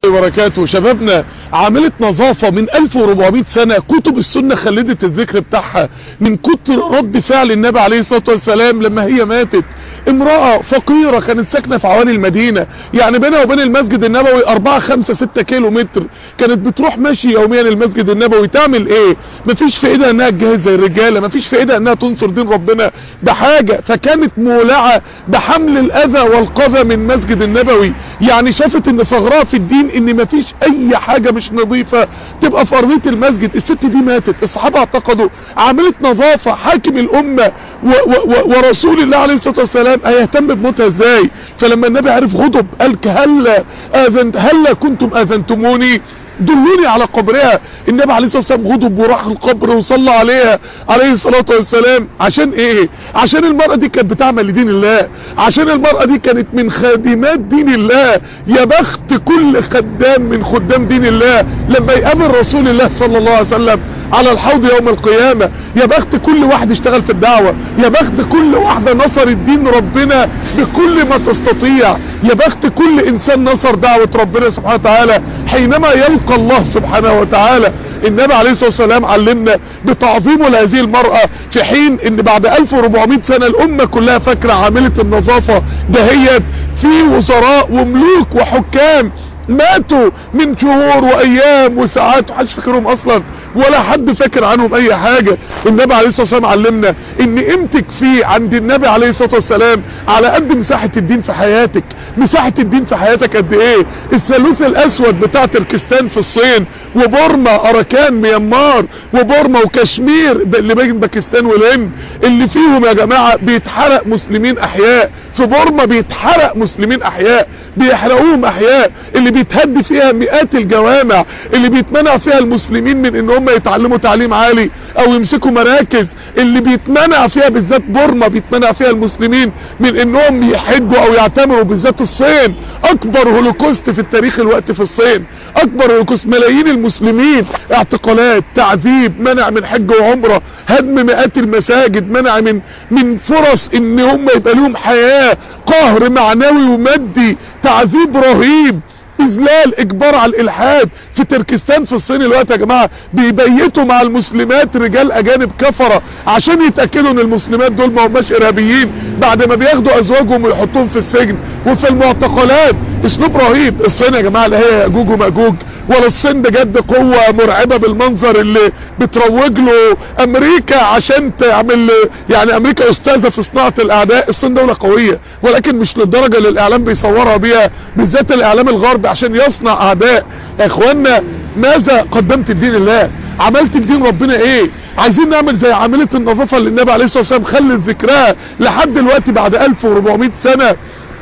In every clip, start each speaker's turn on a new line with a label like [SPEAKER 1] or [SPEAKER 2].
[SPEAKER 1] وبركاته شبابنا عملت نظافة من 1400 سنة كتب السنة خلدت الذكر بتاعها من كتر رد فعل النبي عليه الصلاة والسلام لما هي ماتت امرأة فقيرة كانت ساكنة في عواني المدينة يعني بينها وبين المسجد النبوي 4 5 6 كيلو متر كانت بتروح ماشي يوميا المسجد النبوي تعمل ايه مفيش في ايدها انها تجهز زي الرجالة مفيش في ايدها انها تنصر دين ربنا بحاجة فكانت مولعة بحمل الاذى والقذى من مسجد النبوي يعني شافت ان ثغرها في الدين ان مفيش اي حاجة مش نظيفة تبقى في ارضية المسجد الست دي ماتت الصحابة اعتقدوا عملت نظافة حاكم الامة و و و ورسول الله عليه الصلاة والسلام هيهتم بموتها ازاي فلما النبي عرف غضب قال هلا اذنت هلا كنتم اذنتموني دلوني على قبرها النبي عليه الصلاة والسلام غضب وراح القبر وصلى عليها عليه الصلاة والسلام عشان ايه عشان المرأة دي كانت بتعمل لدين الله عشان المرأة دي كانت من خادمات دين الله يا بخت كل خدام من خدام دين الله لما يقابل رسول الله صلى الله عليه وسلم على الحوض يوم القيامة يا بخت كل واحد اشتغل في الدعوة يا بخت كل واحدة نصر الدين ربنا بكل ما تستطيع يا بخت كل انسان نصر دعوة ربنا سبحانه وتعالى حينما يلقى الله سبحانه وتعالى النبي عليه الصلاة والسلام علمنا بتعظيمه لهذه المرأة في حين ان بعد 1400 سنة الامة كلها فاكرة عاملة النظافة دهيت في وزراء وملوك وحكام ماتوا من شهور وايام وساعات محدش فاكرهم اصلا ولا حد فاكر عنهم اي حاجة النبي عليه الصلاة والسلام علمنا ان قيمتك في عند النبي عليه الصلاة والسلام على قد مساحة الدين في حياتك مساحة الدين في حياتك قد ايه الثالوث الاسود بتاع تركستان في الصين وبورما اراكان ميانمار وبورما وكشمير اللي بين باكستان والهند اللي فيهم يا جماعة بيتحرق مسلمين احياء في بورما بيتحرق مسلمين احياء بيحرقوهم احياء اللي بيتهد فيها مئات الجوامع اللي بيتمنع فيها المسلمين من ان هم يتعلموا تعليم عالي او يمسكوا مراكز اللي بيتمنع فيها بالذات بورما بيتمنع فيها المسلمين من انهم يحجوا او يعتمروا بالذات الصين اكبر هولوكوست في التاريخ الوقت في الصين اكبر هولوكوست ملايين المسلمين اعتقالات تعذيب منع من حج وعمرة هدم مئات المساجد منع من من فرص ان هم يبقى لهم حياة قهر معنوي ومادي تعذيب رهيب اذلال اجبار على الالحاد في تركستان في الصين الوقت يا جماعة بيبيتوا مع المسلمات رجال اجانب كفرة عشان يتأكدوا ان المسلمات دول ما هماش ارهابيين بعد ما بياخدوا ازواجهم ويحطوهم في السجن وفي المعتقلات اسلوب رهيب الصين يا جماعة لا هي ياجوج وماجوج ولا الصين بجد قوة مرعبة بالمنظر اللي بتروج له امريكا عشان تعمل يعني امريكا استاذة في صناعة الاعداء الصين دولة قوية ولكن مش للدرجة اللي الاعلام بيصورها بيها بالذات الاعلام الغربي عشان يصنع اعداء يا اخوانا ماذا قدمت لدين الله عملت لدين ربنا ايه عايزين نعمل زي عاملة النظافة اللي النبي عليه الصلاة والسلام خلت ذكرها لحد دلوقتي بعد 1400 سنة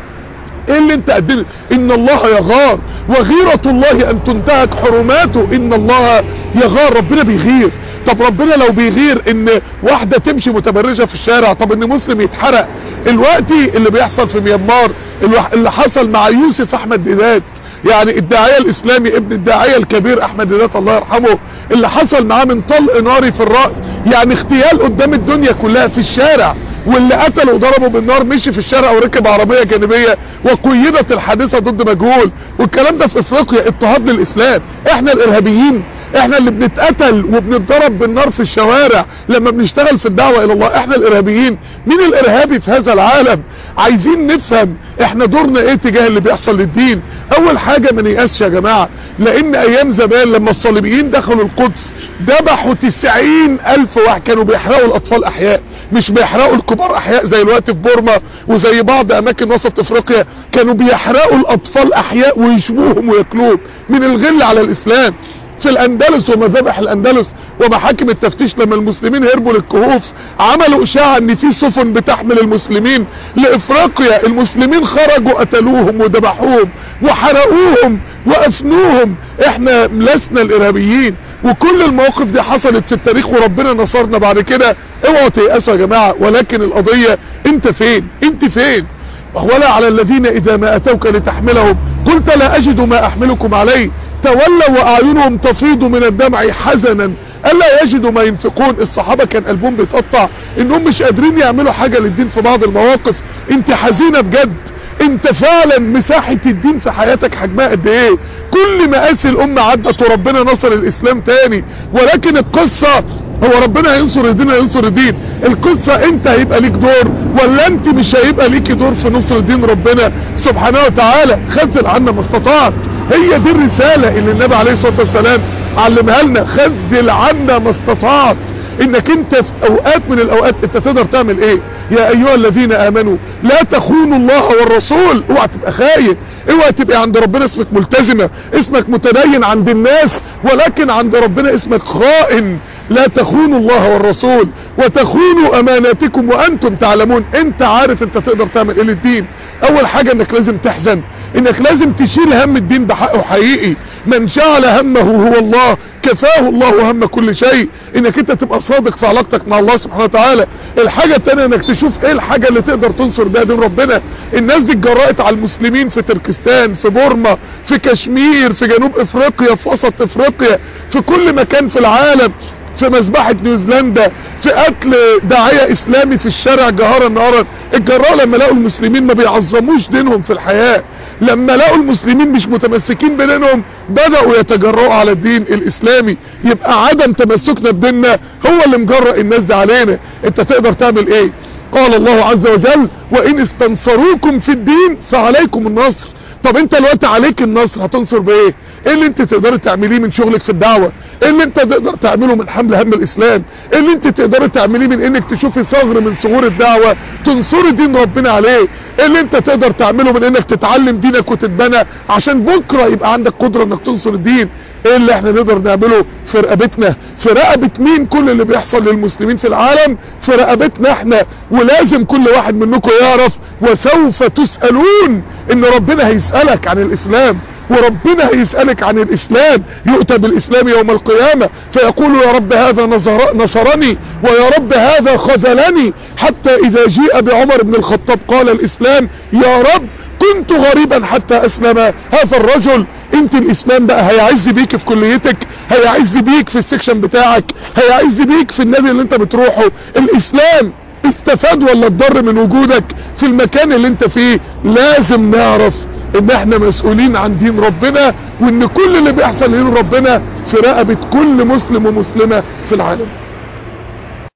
[SPEAKER 1] ايه اللي انت قدمت ان الله يغار وغيرة الله ان تنتهك حرماته ان الله يغار ربنا بيغير طب ربنا لو بيغير ان واحدة تمشي متبرجة في الشارع طب ان مسلم يتحرق الوقتي اللي بيحصل في ميانمار اللي حصل مع يوسف احمد ديدات يعني الداعية الاسلامي ابن الداعية الكبير احمد ديدات الله يرحمه اللي حصل معاه من طلق ناري في الرأس يعني اغتيال قدام الدنيا كلها في الشارع واللي قتله وضربه بالنار مشي في الشارع وركب عربية جانبية وقيدت الحادثة ضد مجهول والكلام ده في افريقيا اضطهاد للاسلام احنا الارهابيين احنا اللي بنتقتل وبنتضرب بالنار في الشوارع لما بنشتغل في الدعوة الى الله احنا الارهابيين مين الارهابي في هذا العالم عايزين نفهم احنا دورنا ايه تجاه اللي بيحصل للدين اول حاجة ما نيأسش يا جماعة لان ايام زمان لما الصليبيين دخلوا القدس ذبحوا 90 الف واحد كانوا بيحرقوا الاطفال احياء مش بيحرقوا الكبار احياء زي الوقت في بورما وزي بعض اماكن وسط افريقيا كانوا بيحرقوا الاطفال احياء ويشبوهم وياكلوهم من الغل على الاسلام في الاندلس ومذابح الاندلس ومحاكم التفتيش لما المسلمين هربوا للكهوف عملوا اشاعة ان في سفن بتحمل المسلمين لافريقيا المسلمين خرجوا قتلوهم وذبحوهم وحرقوهم وافنوهم احنا لسنا الارهابيين وكل المواقف دي حصلت في التاريخ وربنا نصرنا بعد كده اوعوا تيأسوا يا جماعة ولكن القضية انت فين انت فين ولا على الذين اذا ما اتوك لتحملهم قلت لا اجد ما احملكم عليه تولوا واعينهم تفيض من الدمع حزنا الا يجدوا ما ينفقون الصحابة كان قلبهم بيتقطع انهم مش قادرين يعملوا حاجة للدين في بعض المواقف انت حزينة بجد انت فعلا مساحة الدين في حياتك حجمها قد ايه كل مقاس الامة عدت وربنا نصر الاسلام تاني ولكن القصة هو ربنا هينصر الدين هينصر الدين القصة انت هيبقى ليك دور ولا انت مش هيبقى ليك دور في نصر دين ربنا سبحانه وتعالى خذل عنا ما استطعت هي دي الرسالة اللي النبي عليه الصلاة والسلام علمها لنا خذل عنا ما استطعت انك انت في اوقات من الاوقات انت تقدر تعمل ايه يا ايها الذين امنوا لا تخونوا الله والرسول اوعى تبقى خاين اوعى تبقى عند ربنا اسمك ملتزمة اسمك متدين عند الناس ولكن عند ربنا اسمك خائن لا تخونوا الله والرسول وتخونوا اماناتكم وانتم تعلمون انت عارف انت تقدر تعمل ايه للدين اول حاجة انك لازم تحزن انك لازم تشيل هم الدين بحقه حقيقي من شعل همه هو الله كفاه الله هم كل شيء انك انت تبقى صادق في علاقتك مع الله سبحانه وتعالى الحاجة التانية انك تشوف ايه الحاجة اللي تقدر تنصر بيها دين ربنا الناس دي اتجرأت على المسلمين في تركستان في بورما في كشمير في جنوب افريقيا في وسط افريقيا في كل مكان في العالم في مذبحة نيوزيلندا في قتل داعية اسلامي في الشارع جهارا نهارا الجراء لما لقوا المسلمين ما بيعظموش دينهم في الحياة لما لقوا المسلمين مش متمسكين بدينهم بدأوا يتجرؤوا على الدين الاسلامي يبقى عدم تمسكنا بديننا هو اللي مجرأ الناس دي علينا انت تقدر تعمل ايه قال الله عز وجل وان استنصروكم في الدين فعليكم النصر طب انت الوقت عليك النصر هتنصر بايه ايه اللي انت تقدر تعمليه من شغلك في الدعوة ايه اللي انت تقدر تعمله من حمل هم الاسلام ايه اللي انت تقدر تعمليه من انك تشوفي ثغر من ثغور الدعوة تنصري دين ربنا عليه ايه اللي انت تقدر تعمله من انك تتعلم دينك وتتبنى عشان بكرة يبقى عندك قدرة انك تنصر الدين ايه اللي احنا نقدر نعمله في رقبتنا في رقبة مين كل اللي بيحصل للمسلمين في العالم في رقبتنا احنا ولازم كل واحد منكم يعرف وسوف تسألون ان ربنا هيسألك عن الاسلام وربنا هيسألك عن الاسلام يؤتى بالاسلام يوم القيامة فيقول يا رب هذا نصر نصرني ويا رب هذا خذلني حتى اذا جيء بعمر بن الخطاب قال الاسلام يا رب كنت غريبا حتى اسلم هذا الرجل انت الاسلام بقى هيعز بيك في كليتك هيعز بيك في السكشن بتاعك هيعز بيك في النادي اللي انت بتروحه الاسلام استفاد ولا اتضر من وجودك في المكان اللي انت فيه لازم نعرف ان احنا مسؤولين عن دين ربنا وان كل اللي بيحصل لدين ربنا في رقبة كل مسلم ومسلمة في العالم